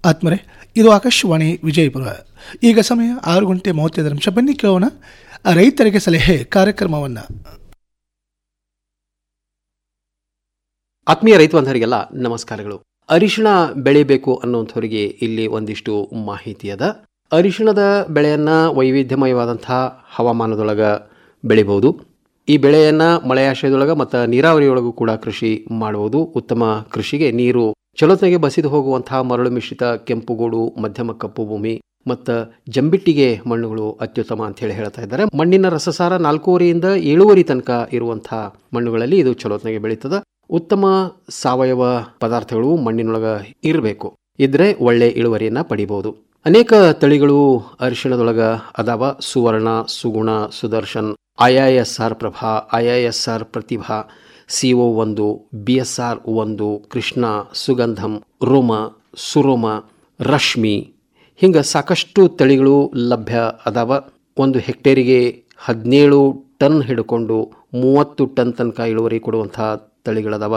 ಆತ್ಮರೆ ಇದು ಆಕಾಶವಾಣಿ ವಿಜಯಪುರ ಈಗ ಸಮಯ ಆರು ಗಂಟೆ ಮೂವತ್ತೈದು ನಿಮಿಷ ಬನ್ನಿ ಕೇಳೋಣ ರೈತರಿಗೆ ಸಲಹೆ ಕಾರ್ಯಕ್ರಮವನ್ನು ಆತ್ಮೀಯ ರೈತ ಬಂಧುವರಿಗೆಲ್ಲ ನಮಸ್ಕಾರಗಳು ಅರಿಶಿಣ ಬೆಳಿಬೇಕು ಅನ್ನುವಂಥವರಿಗೆ ಇಲ್ಲಿ ಒಂದಿಷ್ಟು ಮಾಹಿತಿ ಅದ ಅರಿಶಿಣದ ಬೆಳೆಯನ್ನ ವೈವಿಧ್ಯಮಯವಾದಂತಹ ಹವಾಮಾನದೊಳಗ ಬೆಳಿಬಹುದು ಈ ಬೆಳೆಯನ್ನ ಮಳೆಯಾಶ್ರಯದೊಳಗ ಮತ್ತು ನೀರಾವರಿಯೊಳಗೂ ಕೂಡ ಕೃಷಿ ಮಾಡಬಹುದು ಉತ್ತಮ ಕೃಷಿಗೆ ನೀರು ಚಲೋತ್ನಾಗೆ ಬಸಿದು ಹೋಗುವಂತಹ ಮರಳು ಮಿಶ್ರಿತ ಕೆಂಪುಗೋಡು ಮಧ್ಯಮ ಕಪ್ಪು ಭೂಮಿ ಮತ್ತು ಜಂಬಿಟ್ಟಿಗೆ ಮಣ್ಣುಗಳು ಅತ್ಯುತ್ತಮ ಅಂತ ಹೇಳಿ ಹೇಳ್ತಾ ಇದ್ದಾರೆ ಮಣ್ಣಿನ ರಸಸಾರ ನಾಲ್ಕೂವರೆಯಿಂದ ಏಳುವರೆ ತನಕ ಇರುವಂತಹ ಮಣ್ಣುಗಳಲ್ಲಿ ಇದು ಚಲೋತ್ನಾಗೆ ಬೆಳೀತದ ಉತ್ತಮ ಸಾವಯವ ಪದಾರ್ಥಗಳು ಮಣ್ಣಿನೊಳಗ ಇರಬೇಕು ಇದ್ರೆ ಒಳ್ಳೆ ಇಳುವರಿಯನ್ನ ಪಡಿಬಹುದು ಅನೇಕ ತಳಿಗಳು ಅರಿಶಿಣದೊಳಗ ಅದಾವ Suvarna Suguna Sudarshan IISR Prabha IISR Pratibha CO ಒಂದು ಬಿ ಎಸ್ ಆರ್ ಒಂದು ಕೃಷ್ಣ ಸುಗಂಧಂ ರೋಮ ಸುರೋಮ ರಶ್ಮಿ ಹಿಂಗೆ ಸಾಕಷ್ಟು ತಳಿಗಳು ಲಭ್ಯ ಅದಾವ ಒಂದು ಹೆಕ್ಟೇರಿಗೆ ಹದಿನೇಳು ಟನ್ ಹಿಡ್ಕೊಂಡು ಮೂವತ್ತು ಟನ್ ತನಕ ಇಳುವರಿ ಕೊಡುವಂತಹ ತಳಿಗಳದಾವ